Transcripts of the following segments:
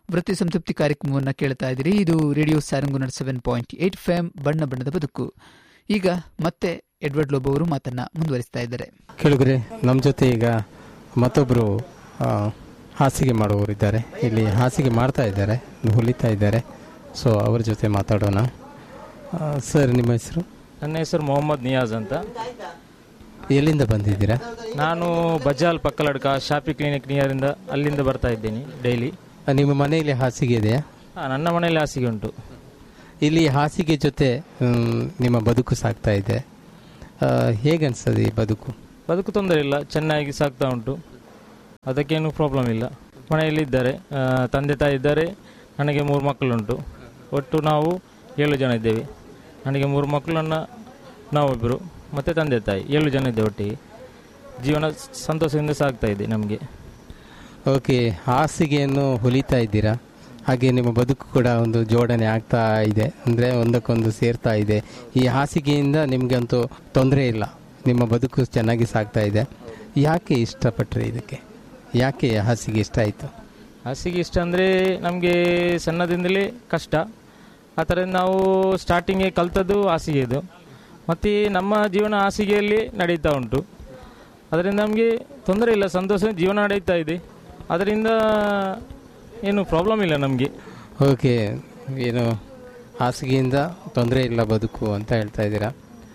ವೃತ್ತಿ ಸಂತೃಪ್ತಿ ಕಾರ್ಯಕ್ರಮವನ್ನು ಕೇಳ್ತಾ ಇದ್ದೀರಿ ಇದು ರೇಡಿಯೋ ಸ್ಯಾರಂಗುನರ್ ಸೆವೆನ್ ಪಾಯಿಂಟ್ ಏಟ್ ಫೆಮ್ ಬಣ್ಣ ಬಣ್ಣದ ಬದುಕು ಈಗ ಮತ್ತೆ ಎಡ್ವರ್ಡ್ ಲೋಬ್ ಅವರು ಮಾತನ್ನ ಮುಂದುವರಿಸ್ತಾ ಇದ್ದಾರೆ ಕೇಳಿದ್ರೆ ನಮ್ಮ ಜೊತೆ ಈಗ ಮತ್ತೊಬ್ಬರು ಹಾಸಿಗೆ ಮಾಡುವವರು ಇದ್ದಾರೆ ಇಲ್ಲಿ ಹಾಸಿಗೆ ಮಾಡ್ತಾ ಇದ್ದಾರೆ ಹೊಲಿತಾ ಇದ್ದಾರೆ ಸೊ ಅವ್ರ ಜೊತೆ ಮಾತಾಡೋಣ ಆ, ಸರ್ ನಿಮ್ಮ ಹೆಸರು ನನ್ನ ಹೆಸರು ಮೊಹಮ್ಮದ್ ನಿಯಾಜ್ ಅಂತ ಎಲ್ಲಿಂದ ಬಂದಿದ್ದೀರಾ ನಾನು ಬಜಾಲ್ ಪಕ್ಕಲಡ್ಕ ಶಾಪಿ ಕ್ಲಿನಿಕ್ ನಿಯರಿಂದ ಅಲ್ಲಿಂದ ಬರ್ತಾ ಇದ್ದೀನಿ ಡೈಲಿ ಆ, ನಿಮ್ಮ ಮನೆಯಲ್ಲಿ ಹಾಸಿಗೆ ಇದೆಯಾ ನನ್ನ ಮನೆಯಲ್ಲಿ ಹಾಸಿಗೆ ಉಂಟು ಇಲ್ಲಿ ಹಾಸಿಗೆ ಜೊತೆ ಮ್, ನಿಮ್ಮ ಬದುಕು ಸಾಗ್ತಾ ಇದೆ ಆ, ಹೇಗನ್ಸ್ತದೆ ಈ ಬದುಕು ಬದುಕು ತೊಂದರೆ ಇಲ್ಲ ಚೆನ್ನಾಗಿ ಸಾಗ್ತಾ ಉಂಟು ಅದಕ್ಕೇನು ಪ್ರಾಬ್ಲಮ್ ಇಲ್ಲ ಮನೆಯಲ್ಲಿ ಇದ್ದಾರೆ ಆ, ತಂದೆ ತಾಯಿ ಇದ್ದಾರೆ ನನಗೆ ಮೂರು ಮಕ್ಕಳುಂಟು ಒಟ್ಟು ನಾವು ಏಳು ಜನ ಇದ್ದೇವೆ ನನಗೆ ಮೂರು ಮಕ್ಕಳು ನನ್ನ ನಾವಿಬ್ಬರು ಮತ್ತು ತಂದೆ ತಾಯಿ ಏಳು ಜನ ಇದ್ದೇವೆ ಒಟ್ಟಿಗೆ ಜೀವನ ಸಂತೋಷದಿಂದ ಸಾಗ್ತಾ ಇದೆ ನಮಗೆ ಓಕೆ ಹಾಸಿಗೆಯನ್ನು ಹೊಲಿತಾ ಇದ್ದೀರಾ ಹಾಗೆ ನಿಮ್ಮ ಬದುಕು ಕೂಡ ಒಂದು ಜೋಡಣೆ ಆಗ್ತಾ ಇದೆ ಅಂದರೆ ಒಂದಕ್ಕೊಂದು ಸೇರ್ತಾ ಇದೆ ಈ ಹಾಸಿಗೆಯಿಂದ ನಿಮಗಂತೂ ತೊಂದರೆ ಇಲ್ಲ ನಿಮ್ಮ ಬದುಕು ಚೆನ್ನಾಗಿ ಸಾಗ್ತಾ ಇದೆ ಯಾಕೆ ಇಷ್ಟಪಟ್ರಿ ಇದಕ್ಕೆ ಯಾಕೆ ಹಾಸಿಗೆ ಇಷ್ಟ ಆಯಿತು ಹಾಸಿಗೆ ಇಷ್ಟ ಅಂದರೆ ನಮಗೆ ಸಣ್ಣದಿಂದಲೇ ಕಷ್ಟ ಆ ಥರ ನಾವು ಸ್ಟಾರ್ಟಿಂಗ್ಗೆ ಕಲ್ತದ್ದು ಹಾಸಿಗೆ ಇದು ಮತ್ತು ನಮ್ಮ ಜೀವನ ಹಾಸಿಗೆಯಲ್ಲಿ ನಡೀತಾ ಉಂಟು ಅದರಿಂದ ನಮಗೆ ತೊಂದರೆ ಇಲ್ಲ ಸಂತೋಷ ಜೀವನ ನಡೀತಾ ಇದೆ ಅದರಿಂದ ಏನು ಪ್ರಾಬ್ಲಮ್ ಇಲ್ಲ ನಮಗೆ ಓಕೆ ಏನು ಹಾಸಿಗೆಯಿಂದ ತೊಂದರೆ ಇಲ್ಲ ಬದುಕು ಅಂತ ಹೇಳ್ತಾ ಇದ್ದೀರಾ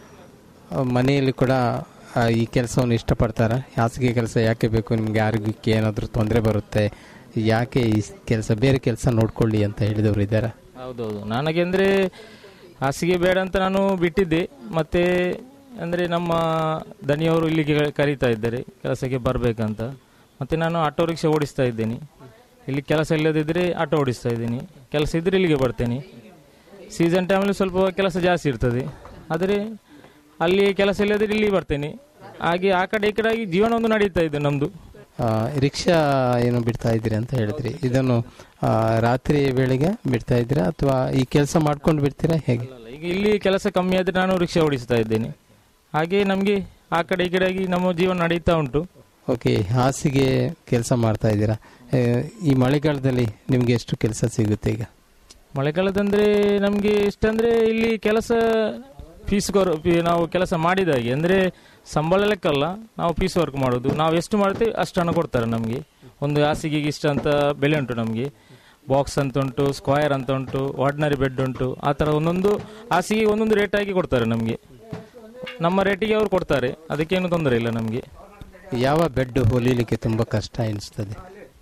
ಆ, ಮನೆಯಲ್ಲಿ ಕೂಡ ಆ, ಈ ಕೆಲಸವನ್ನು ಇಷ್ಟಪಡ್ತಾರ ಹಾಸಿಗೆ ಕೆಲಸ ಯಾಕೆ ಬೇಕು ನಿಮಗೆ ಆರೋಗ್ಯಕ್ಕೆ ಏನಾದರೂ ತೊಂದರೆ ಬರುತ್ತೆ ಯಾಕೆ ಈ ಕೆಲಸ ಬೇರೆ ಕೆಲಸ ನೋಡ್ಕೊಳ್ಳಿ ಅಂತ ಹೇಳಿದವರು ಇದ್ದಾರಾ ಹೌದೌದು ನನಗೆ ಅಂದರೆ ಹಾಸಿಗೆ ಬೇಡ ಅಂತ ನಾನು ಬಿಟ್ಟಿದ್ದೆ ಮತ್ತು ಅಂದರೆ ನಮ್ಮ ದನಿಯವರು ಇಲ್ಲಿಗೆ ಕರೀತಾ ಇದ್ದಾರೆ ಕೆಲಸಕ್ಕೆ ಬರಬೇಕಂತ ಮತ್ತು ನಾನು ಆಟೋ ರಿಕ್ಷಾ ಓಡಿಸ್ತಾ ಇದ್ದೇನೆ ಇಲ್ಲಿ ಕೆಲಸ ಇಲ್ಲದಿದ್ದರೆ ಆಟೋ ಓಡಿಸ್ತಾ ಇದ್ದೀನಿ ಕೆಲಸ ಇದ್ದರೆ ಇಲ್ಲಿಗೆ ಬರ್ತೇನೆ ಸೀಸನ್ ಟೈಮಲ್ಲಿ ಸ್ವಲ್ಪ ಕೆಲಸ ಜಾಸ್ತಿ ಇರ್ತದೆ ಆದರೆ ಅಲ್ಲಿ ಕೆಲಸ ಇಲ್ಲದಿದ್ರೆ ಇಲ್ಲಿ ಬರ್ತೇನೆ ಹಾಗೆ ಆ ಕಡೆ ಈ ಕಡೆ ಆಗಿ ಜೀವನ ಒಂದು ನಡೀತಾ ಇದೆ ನಮ್ಮದು ಆ, ರಿಕ್ಷಾ ಏನು ಬಿಡ್ತಾ ಇದ್ದೀರಿ ಅಂತ ಹೇಳಿದ್ರಿ ಇದನ್ನು ಆ, ರಾತ್ರಿ ವೇಳೆಗೆ ಬಿಡ್ತಾ ಇದ್ದೀರಾ ಅಥವಾ ಈ ಕೆಲಸ ಮಾಡ್ಕೊಂಡು ಬಿಡ್ತೀರಾ ಹೇಗೆ ಈಗ ಇಲ್ಲಿ ಕೆಲಸ ಕಮ್ಮಿ ಆದರೆ ನಾನು ರಿಕ್ಷಾ ಓಡಿಸ್ತಾ ಇದ್ದೇನೆ ಹಾಗೆ ನಮಗೆ ಆ ಕಡೆ ಈ ಕಡೆ ಆಗಿ ನಮ್ಮ ಜೀವನ ನಡೀತಾ ಉಂಟು ಓಕೆ ಹಾಸಿಗೆ ಕೆಲಸ ಮಾಡ್ತಾ ಇದ್ದೀರಾ ಆ, ಈ ಮಳೆಗಾಲದಲ್ಲಿ ನಿಮಗೆ ಎಷ್ಟು ಕೆಲಸ ಸಿಗುತ್ತೆ ಈಗ ಮಳೆಗಾಲದಂದ್ರೆ ನಮಗೆ ಇಷ್ಟಂದ್ರೆ ಇಲ್ಲಿ ಕೆಲಸ ಫೀಸ್ ನಾವು ಕೆಲಸ ಮಾಡಿದ ಹಾಗೆ ಅಂದ್ರೆ ಸಂಬಳ ಲೆಕ್ಕಲ್ಲ ನಾವು ಫೀಸ್ ವರ್ಕ್ ಮಾಡೋದು ನಾವು ಎಷ್ಟು ಮಾಡ್ತೀವಿ ಅಷ್ಟು ಹಣ ಕೊಡ್ತಾರೆ ನಮಗೆ ಒಂದು ಹಾಸಿಗೆಗೆ ಇಷ್ಟ ಅಂತ ಬೆಲೆ ಉಂಟು ನಮಗೆ ಬಾಕ್ಸ್ ಅಂತ ಉಂಟು ಸ್ಕ್ವಯರ್ ಅಂತ ಉಂಟು ಆರ್ಡಿನರಿ ಬೆಡ್ ಉಂಟು ಆ ಥರ ಒಂದೊಂದು ಹಾಸಿಗೆ ಒಂದೊಂದು ರೇಟ್ ಆಗಿ ಕೊಡ್ತಾರೆ ನಮಗೆ ನಮ್ಮ ರೇಟಿಗೆ ಅವರು ಕೊಡ್ತಾರೆ ಅದಕ್ಕೇನು ತೊಂದರೆ ಇಲ್ಲ ನಮಗೆ ಯಾವ ಬೆಡ್ ಹೊಲಿಲಿಕ್ಕೆ ತುಂಬಾ ಕಷ್ಟ ಎನಿಸ್ತದೆ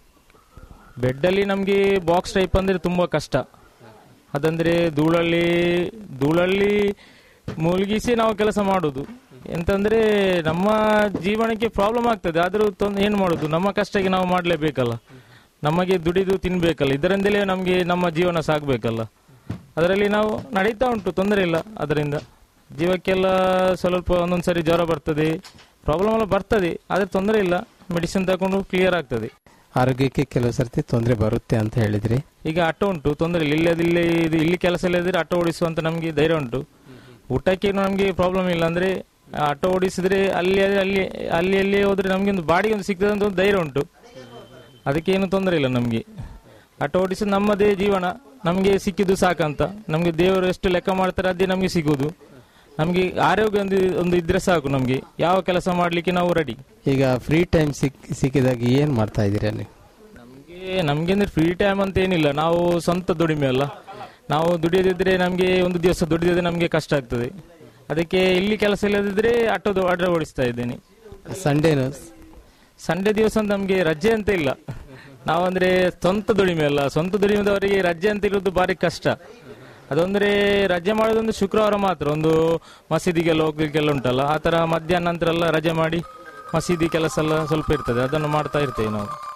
ಬೆಡ್ಡಲ್ಲಿ ನಮಗೆ ಬಾಕ್ಸ್ ಟೈಪ್ ಅಂದರೆ ತುಂಬ ಕಷ್ಟ ಅದಂದ್ರೆ ಧೂಳಲ್ಲಿ ಧೂಳಲ್ಲಿ ಮುಳುಗಿಸಿ ನಾವು ಕೆಲಸ ಮಾಡೋದು ಎಂತಂದ್ರೆ ನಮ್ಮ ಜೀವನಕ್ಕೆ ಪ್ರಾಬ್ಲಮ್ ಆಗ್ತದೆ ಆದರೂ ತೊಂದ್ರೆ ಏನು ಮಾಡೋದು ನಮ್ಮ ಕಷ್ಟಕ್ಕೆ ನಾವು ಮಾಡಲೇಬೇಕಲ್ಲ ನಮಗೆ ದುಡಿದು ತಿನ್ಬೇಕಲ್ಲ ಇದರಿಂದಲೇ ನಮಗೆ ನಮ್ಮ ಜೀವನ ಸಾಗಬೇಕಲ್ಲ ಅದರಲ್ಲಿ ನಾವು ನಡೀತಾ ಉಂಟು ತೊಂದರೆ ಇಲ್ಲ ಅದರಿಂದ ಜೀವಕ್ಕೆಲ್ಲ ಸ್ವಲ್ಪ ಒಂದೊಂದ್ಸರಿ ಜ್ವರ ಬರ್ತದೆ ಪ್ರಾಬ್ಲಮ್ ಎಲ್ಲ ಬರ್ತದೆ ಆದರೆ ತೊಂದರೆ ಇಲ್ಲ ಮೆಡಿಸಿನ್ ತಗೊಂಡು ಕ್ಲಿಯರ್ ಆಗ್ತದೆ ಆರೋಗ್ಯಕ್ಕೆ ಕೆಲವು ಸರ್ತಿ ತೊಂದರೆ ಬರುತ್ತೆ ಅಂತ ಹೇಳಿದ್ರಿ ಈಗ ಆಟೋ ಉಂಟು ತೊಂದರೆ ಇಲ್ಲ ಇಲ್ಲದಿಲ್ಲ ಇದು ಇಲ್ಲಿ ಕೆಲಸ ಇಲ್ಲದಿದ್ರೆ ಆಟೋ ಓಡಿಸುವಂತ ನಮಗೆ ಧೈರ್ಯ ಉಂಟು ಊಟಕ್ಕೆ ನಮಗೆ ಪ್ರಾಬ್ಲಮ್ ಇಲ್ಲ ಅಂದ್ರೆ ಆಟೋ ಓಡಿಸಿದ್ರೆ ಅಲ್ಲಿ ಅಲ್ಲಿ ಅಲ್ಲಿ ಅಲ್ಲಿ ಹೋದ್ರೆ ನಮಗೆ ಒಂದು ಬಾಡಿಗೆ ಒಂದು ಸಿಗ್ತದೆ ಅಂತ ಒಂದು ಧೈರ್ಯ ಉಂಟು ಅದಕ್ಕೆ ಏನು ತೊಂದರೆ ಇಲ್ಲ ನಮಗೆ ಆಟೋ ಓಡಿಸೋದು ನಮ್ಮದೇ ಜೀವನ ನಮಗೆ ಸಿಕ್ಕಿದ್ದು ಸಾಕಂತ ನಮಗೆ ದೇವರು ಎಷ್ಟು ಲೆಕ್ಕ ಮಾಡ್ತಾರೆ ಅದೇ ನಮಗೆ ಸಿಗುವುದು ನಮಗೆ ಆರೋಗ್ಯ ಒಂದು ಒಂದು ಇದ್ರೆ ಸಾಕು ನಮಗೆ ಯಾವ ಕೆಲಸ ಮಾಡಲಿಕ್ಕೆ ನಾವು ರೆಡಿ ಈಗ ಫ್ರೀ ಟೈಮ್ ಸಿಕ್ ಸಿಕ್ಕಿದಾಗ ಏನ್ ಮಾಡ್ತಾ ಇದ್ದೀರಾ ನೀವು ನಮಗೆ ನಮ್ಗೆ ಅಂದ್ರೆ ಫ್ರೀ ಟೈಮ್ ಅಂತ ಏನಿಲ್ಲ ನಾವು ಸ್ವಂತ ದುಡಿಮೆ ಅಲ್ಲ ನಾವು ದುಡಿಯದಿದ್ರೆ ನಮಗೆ ಒಂದು ದಿವಸ ದುಡಿದಿದ್ರೆ ನಮಗೆ ಕಷ್ಟ ಆಗ್ತದೆ ಅದಕ್ಕೆ ಇಲ್ಲಿ ಕೆಲಸ ಇಲ್ಲದಿದ್ರೆ ಆಟೋದು ಆರ್ಡರ್ ಓಡಿಸ್ತಾ ಇದ್ದೇನೆ ಸಂಡೇನು ಸಂಡೇ ದಿವಸ ಅಂತ ನಮಗೆ ರಜೆ ಅಂತ ಇಲ್ಲ ನಾವಂದ್ರೆ ಸ್ವಂತ ದುಡಿಮೆ ಅಲ್ಲ ಸ್ವಂತ ದುಡಿಮೆದವರಿಗೆ ರಜೆ ಅಂತ ಇರೋದು ಭಾರಿ ಕಷ್ಟ ಅದೊಂದ್ರೆ ರಜೆ ಮಾಡೋದೊಂದು ಶುಕ್ರವಾರ ಮಾತ್ರ ಒಂದು ಮಸೀದಿಗೆಲ್ಲ ಹೋಗ್ಲಿಕ್ಕೆಲ್ಲ ಉಂಟಲ್ಲ ಆ ತರ ಮಧ್ಯಾಹ್ನ ನಂತರ ಎಲ್ಲ ರಜೆ ಮಾಡಿ ಮಸೀದಿ ಕೆಲಸ ಎಲ್ಲ ಸ್ವಲ್ಪ ಇರ್ತದೆ ಅದನ್ನು ಮಾಡ್ತಾ ಇರ್ತೇವೆ ನಾವು